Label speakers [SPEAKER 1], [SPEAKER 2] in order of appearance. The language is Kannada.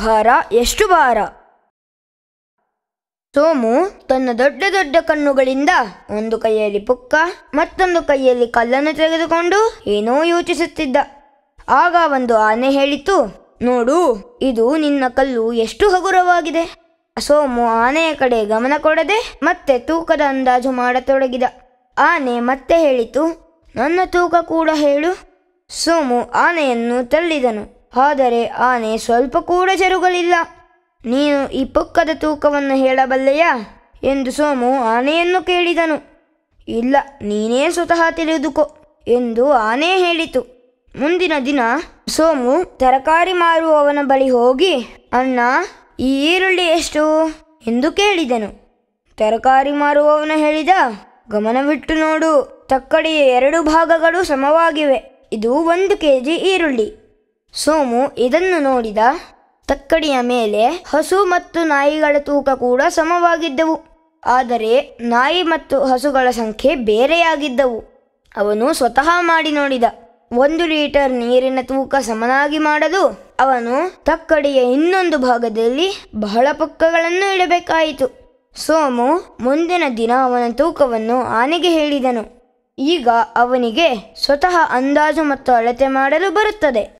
[SPEAKER 1] ಭಾರ ಎಷ್ಟು ಭಾರ ಸೋಮು ತನ್ನ ದೊಡ್ಡ ದೊಡ್ಡ ಕಣ್ಣುಗಳಿಂದ ಒಂದು ಕೈಯಲ್ಲಿ ಪುಕ್ಕ ಮತ್ತೊಂದು ಕೈಯಲ್ಲಿ ಕಲ್ಲನ್ನು ತೆಗೆದುಕೊಂಡು ಏನೋ ಯೋಚಿಸುತ್ತಿದ್ದ ಆಗ ಒಂದು ಆನೆ ಹೇಳಿತು ನೋಡು ಇದು ನಿನ್ನ ಕಲ್ಲು ಎಷ್ಟು ಹಗುರವಾಗಿದೆ ಸೋಮು ಆನೆಯ ಕಡೆ ಗಮನ ಕೊಡದೆ ಮತ್ತೆ ತೂಕದ ಅಂದಾಜು ಮಾಡತೊಡಗಿದ ಆನೆ ಮತ್ತೆ ಹೇಳಿತು ನನ್ನ ತೂಕ ಕೂಡ ಹೇಳು ಸೋಮು ಆನೆಯನ್ನು ತಳ್ಳಿದನು ಆದರೆ ಆನೆ ಸ್ವಲ್ಪ ಕೂಡ ಜರುಗಲಿಲ್ಲ ನೀನು ಈ ಪುಕ್ಕದ ತೂಕವನ್ನು ಹೇಳಬಲ್ಲೆಯಾ ಎಂದು ಸೋಮು ಆನೆಯನ್ನು ಕೇಳಿದನು ಇಲ್ಲ ನೀನೇ ಸ್ವತಃ ತಿಳಿದುಕೋ ಎಂದು ಆನೆ ಹೇಳಿತು ಮುಂದಿನ ದಿನ ಸೋಮು ತರಕಾರಿ ಮಾರುವವನ ಬಳಿ ಹೋಗಿ ಅಣ್ಣ ಈ ಈರುಳ್ಳಿ ಎಷ್ಟು ಎಂದು ಕೇಳಿದನು ತರಕಾರಿ ಮಾರುವವನು ಹೇಳಿದ ಗಮನವಿಟ್ಟು ನೋಡು ತಕ್ಕಡಿಯ ಎರಡು ಭಾಗಗಳು ಸಮವಾಗಿವೆ ಇದು ಒಂದು ಕೆಜಿ ಈರುಳ್ಳಿ ಸೋಮು ಇದನ್ನು ನೋಡಿದ ತಕ್ಕಡಿಯ ಮೇಲೆ ಹಸು ಮತ್ತು ನಾಯಿಗಳ ತೂಕ ಕೂಡ ಸಮವಾಗಿದ್ದವು ಆದರೆ ನಾಯಿ ಮತ್ತು ಹಸುಗಳ ಸಂಖ್ಯೆ ಬೇರೆಯಾಗಿದ್ದವು ಅವನು ಸ್ವತಃ ಮಾಡಿ ನೋಡಿದ ಒಂದು ಲೀಟರ್ ನೀರಿನ ತೂಕ ಸಮನಾಗಿ ಮಾಡಲು ಅವನು ತಕ್ಕಡಿಯ ಇನ್ನೊಂದು ಭಾಗದಲ್ಲಿ ಬಹಳ ಪುಕ್ಕಗಳನ್ನು ಇಡಬೇಕಾಯಿತು ಸೋಮು ಮುಂದಿನ ದಿನ ಅವನ ತೂಕವನ್ನು ಆನೆಗೆ ಹೇಳಿದನು ಈಗ ಅವನಿಗೆ ಸ್ವತಃ ಅಂದಾಜು ಮತ್ತು ಅಳತೆ ಮಾಡಲು ಬರುತ್ತದೆ